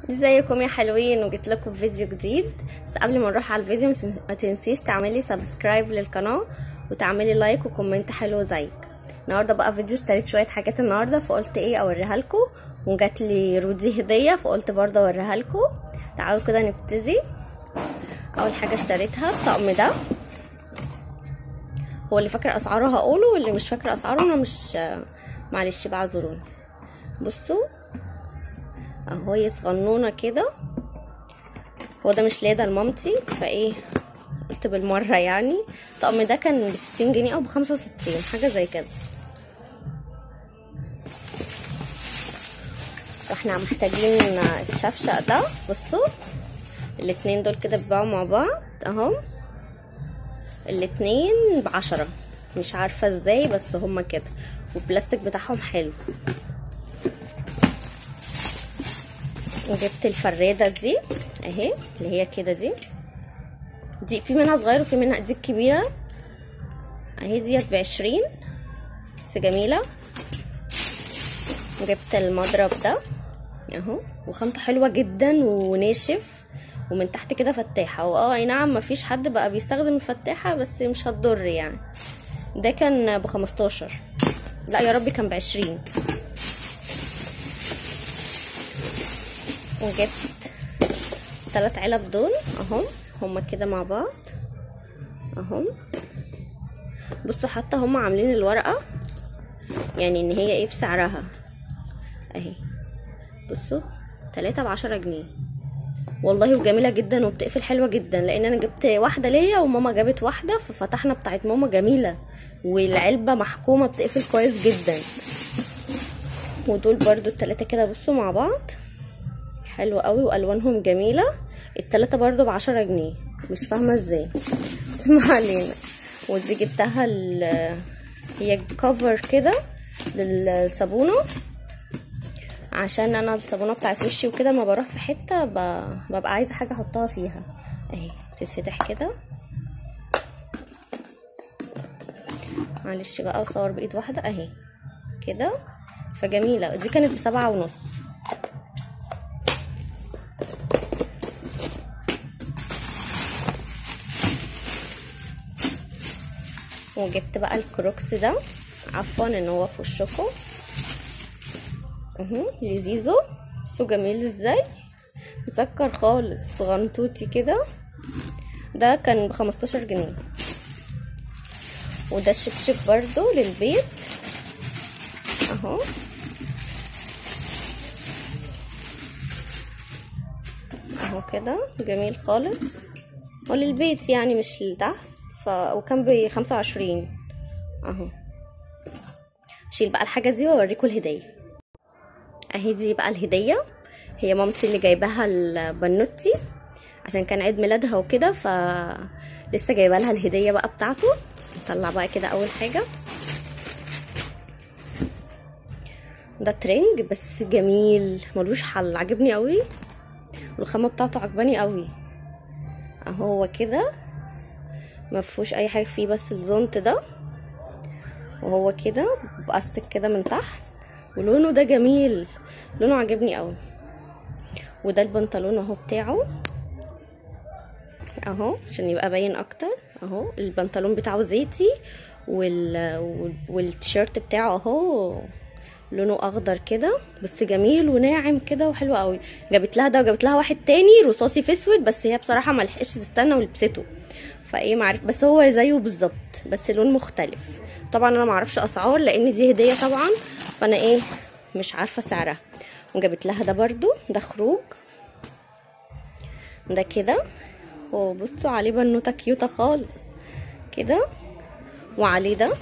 ازيكم يا حلوين وجيت لكم فيديو جديد بس قبل ما نروح على الفيديو ما تنسيش تعملي سبسكرايب للقناه وتعملي لايك وكومنت حلو زيك النهارده بقى فيديو اشتريت شويه حاجات النهارده فقلت ايه اوريها لكم وجات لي رودي هديه فقلت برضه اوريها لكم تعالوا كده نبتدي اول حاجه اشتريتها الطقم ده هو اللي فاكر اسعاره هقوله واللي مش فاكر اسعاره انا مش معلش بقى اعذروني بصوا اهو هي صغنونه كده هو ده مش لاده لمامتي فايه قلت بالمره يعني الطقم ده كان بستين جنيه او بخمسة وستين حاجه زي كده واحنا محتاجين الشفشق ده بصوا الاتنين دول كده بيباعوا مع بعض اهو الاتنين بعشرة مش عارفة ازاي بس هما كده والبلاستيك بتاعهم حلو وجبت الفرادة دي اهي اللي هي كده دي دي في منها صغير وفي منها دي الكبيرة اهي ديت بعشرين بس جميلة وجبت المضرب ده اهو وخامته حلوة جدا وناشف ومن تحت كده فتاحة واه اي نعم مفيش حد بقى بيستخدم الفتاحة بس مش هتضر يعني ده كان بخمستاشر لا يا ربي كان بعشرين وجبت ثلاث علب دول اهم هما كده مع بعض اهم بصوا حتى هما عاملين الورقة يعني ان هي ايه بسعرها اهي بصوا تلاتة بعشرة جنيه والله وجميله جدا وبتقفل حلوه جدا لان انا جبت واحده ليا وماما جابت واحده ففتحنا بتاعت ماما جميله والعلبه محكومه بتقفل كويس جدا ودول برضو التلاتة كده بصوا مع بعض حلو قوي والوانهم جميله التلاتة برضو بعشرة جنيه مش فاهمه ازاي بس ما علينا ودي جبتها هي كفر كده للصابونه عشان انا الصابونه بتاعت وشي وكده ما بروح في حته ببقى عايزه حاجه احطها فيها اهي بتتفتح كده معلش بقى اصور بايد واحده اهي كده فجميله دي كانت بسبعة ونص وجبت بقى الكروكس ده عفوا ان هو في وشكم اهو لذيذو بصوا جميل ازاي مسكر خالص صغنطوطي كده ده كان بخمستاشر جنيه وده الشبشب برضو للبيت اهو اهو كده جميل خالص وللبيت يعني مش لتحت ف... وكان بخمسة وعشرين اهو اشيل بقى الحاجة دي واوريكم الهدية اهي دي بقى الهدية هي مامتي اللي جايباها لبنوتي عشان كان عيد ميلادها وكده ف لسه جايبه لها الهديه بقى بتاعته نطلع بقى كده اول حاجه ده ترنج بس جميل ملوش حل عجبني قوي والخامه بتاعته عجباني قوي اهو هو كده مفهوش اي حاجه فيه بس الزونت ده وهو كده باستك كده من تحت ولونه ده جميل لونه عجبني قوي وده البنطلون اهو بتاعه اهو عشان يبقى باين اكتر اهو البنطلون بتاعه زيتي وال... والتيشيرت بتاعه اهو لونه اخضر كده بس جميل وناعم كده وحلو قوي جابت لها ده وجابت لها واحد تاني رصاصي في اسود بس هي بصراحه ما لحقتش تستنى ولبسته فايه معرف بس هو زيه بالظبط بس لون مختلف طبعا انا معرفش اسعار لان دي هديه طبعا فانا ايه مش عارفه سعرها وجابت لها ده برضو ده خروج ده كده وبصوا عليه بنوته كيوته خالص كده وعليه ده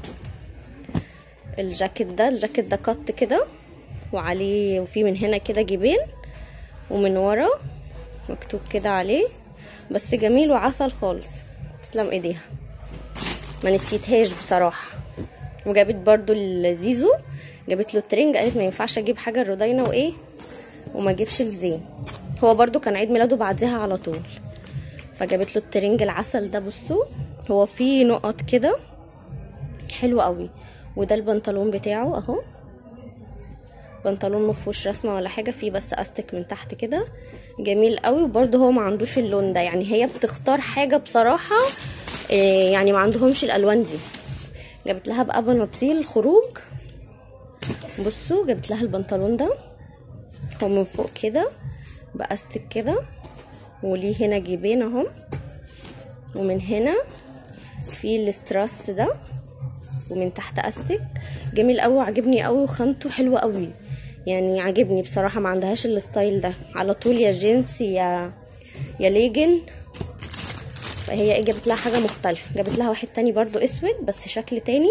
الجاكيت ده الجاكيت ده قط كده وعليه وفي من هنا كده جيبين ومن ورا مكتوب كده عليه بس جميل وعسل خالص تسلم ايديها ما نسيتهاش بصراحه وجابت برضو الزيزو جابت له الترنج قالت ما ينفعش اجيب حاجه الرودينا وايه وما اجيبش الزين هو برضو كان عيد ميلاده بعدها على طول فجابت له الترنج العسل ده بصوا هو فيه نقط كده حلو قوي وده البنطلون بتاعه اهو بنطلون مفهوش رسمه ولا حاجه فيه بس استك من تحت كده جميل قوي وبرده هو ما عندوش اللون ده يعني هي بتختار حاجه بصراحه إيه يعني ما عندهمش الالوان دي جابت لها بقى بناطيل خروج بصوا جابت لها البنطلون ده هو من فوق كده باستك كده وليه هنا جيبين اهم ومن هنا في الاستراس ده ومن تحت استك جميل قوي وعجبني قوي وخامته حلوه قوي يعني عجبني بصراحه ما عندهاش الستايل ده على طول يا جينز يا يا ليجن فهي ايه جابت لها حاجه مختلفه جابت لها واحد تاني برضو اسود بس شكل تاني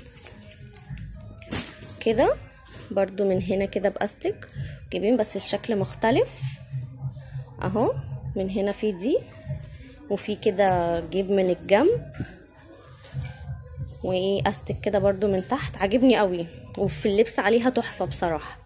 كده برضو من هنا كده باستك جايبين بس الشكل مختلف اهو من هنا في دي وفي كده جيب من الجنب وايه استك كده برضو من تحت عجبني قوي وفي اللبس عليها تحفه بصراحه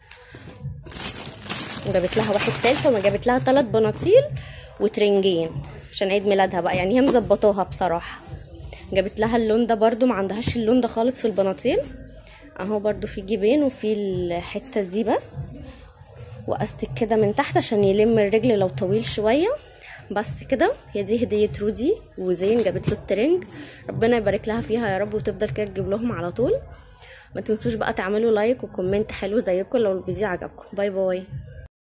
وجابت لها واحد تالت وما جابت لها تلات بناطيل وترنجين عشان عيد ميلادها بقى يعني هي مظبطاها بصراحه جابت لها اللون ده برضو ما عندهاش اللون ده خالص في البناطيل اهو برضو في جيبين وفي الحته دي بس واستك كده من تحت عشان يلم الرجل لو طويل شويه بس كده هي دي هديه رودي وزين جابت له الترنج ربنا يبارك لها فيها يا رب وتفضل كده تجيب لهم على طول ما تنسوش بقى تعملوا لايك وكومنت حلو زيكم لو الفيديو عجبكم باي باي